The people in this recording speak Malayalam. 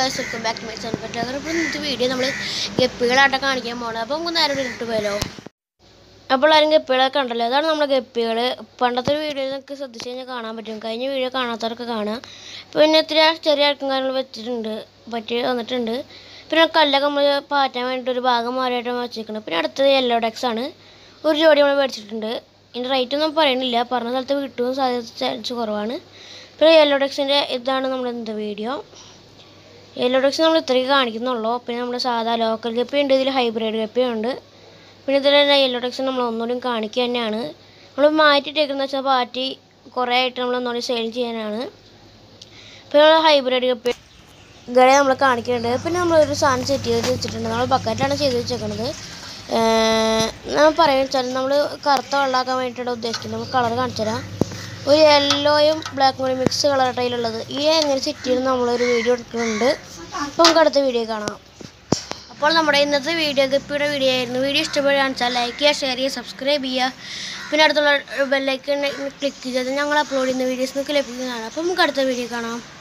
guys welcome back to my channel പറ്റാതെ അപ്പോൾ ഇന്നത്തെ വീഡിയോ നമ്മൾ ഗപ്പികളാട്ടം കാണിക്കാൻ പോകണം അപ്പോൾ നമുക്ക് നേരെ ഇട്ട് പോയാലോ അപ്പോൾ ആരും ഗപ്പികളൊക്കെ കണ്ടല്ലോ അതാണ് നമ്മുടെ ഗപ്പികൾ പണ്ടത്തെ ഒരു വീഡിയോയിൽ നിങ്ങൾക്ക് ശ്രദ്ധിച്ച് കഴിഞ്ഞാൽ കാണാൻ പറ്റും കഴിഞ്ഞ വീഡിയോ കാണാത്തവരൊക്കെ കാണുക പിന്നെ ഇത്തിരി ചെറിയ അടക്കം കാര്യങ്ങൾ വെച്ചിട്ടുണ്ട് പറ്റി വന്നിട്ടുണ്ട് പിന്നെ കല്ലൊക്കെ നമ്മൾ പാറ്റാൻ വേണ്ടിയിട്ട് ഒരു ഭാഗം മാറിയിട്ട് വെച്ചിരിക്കുന്നത് പിന്നെ അടുത്തത് യെല്ലോ ഡെക്സ് ആണ് ഒരു ജോഡി നമ്മൾ മേടിച്ചിട്ടുണ്ട് ഇതിൻ്റെ റേറ്റ് ഒന്നും പറയണില്ല പറഞ്ഞ സ്ഥലത്ത് കിട്ടും സാധ്യത ചാൻസ് കുറവാണ് പിന്നെ യെല്ലോ ഡെക്സിൻ്റെ ഇതാണ് നമ്മുടെ ഇന്നത്തെ വീഡിയോ യെല്ലോ ഡെക്സ് നമ്മൾ ഇത്രയൊക്കെ കാണിക്കുന്നുള്ളൂ പിന്നെ നമ്മുടെ സാധാ ലോക്കൽ ഗപ്പി ഉണ്ട് ഇതിൽ ഹൈബ്രിഡ് ഗപ്പി ഉണ്ട് പിന്നെ ഇതിൽ തന്നെ യെല്ലോ ഡെക്സ് നമ്മൾ ഒന്നുകൂടി കാണിക്കുക തന്നെയാണ് നമ്മൾ മാറ്റിയിട്ടേക്കുന്നത് വെച്ചാൽ പാറ്റി കുറേ ആയിട്ട് നമ്മൾ ഒന്നുകൂടി സെയിൽ ചെയ്യാനാണ് പിന്നെ നമ്മൾ ഹൈബ്രിഡ് ഗപ്പി ഗളെ നമ്മൾ കാണിക്കുന്നുണ്ട് പിന്നെ നമ്മളൊരു സാധനം സെറ്റ് ചെയ്ത് വെച്ചിട്ടുണ്ട് നമ്മൾ ബക്കറ്റാണ് ചെയ്ത് വെച്ചേക്കുന്നത് നമ്മൾ പറയുക വെച്ചാൽ നമ്മൾ കറുത്ത വെള്ളമാക്കാൻ വേണ്ടിയിട്ടാണ് ഉദ്ദേശിക്കുന്നത് നമുക്ക് കളർ കാണിച്ചു തരാം ഒരു യെല്ലോയും ബ്ലാക്കും കൂടി മിക്സ് കളർ ടൈലുള്ളത് ഈ എങ്ങനെ സെറ്റ് ചെയ്ത് നമ്മളൊരു വീഡിയോ എടുക്കുന്നുണ്ട് അപ്പോൾ നമുക്ക് അടുത്ത വീഡിയോ കാണാം അപ്പോൾ നമ്മുടെ ഇന്നത്തെ വീഡിയോ ഗപ്പിയുടെ വീഡിയോ ആയിരുന്നു വീഡിയോ ഇഷ്ടപ്പെടുകയാണെന്ന് വെച്ചാൽ ലൈക്ക് ചെയ്യുക ഷെയർ ചെയ്യുക സബ്സ്ക്രൈബ് ചെയ്യുക പിന്നെ അടുത്തുള്ള ബെല്ലൈക്കൺ ക്ലിക്ക് ചെയ്ത് ഞങ്ങൾ അപ്ലോഡ് ചെയ്യുന്ന വീഡിയോസ് നിങ്ങൾക്ക് ലഭിക്കുന്നതാണ് അപ്പോൾ നമുക്ക് അടുത്ത വീഡിയോ കാണാം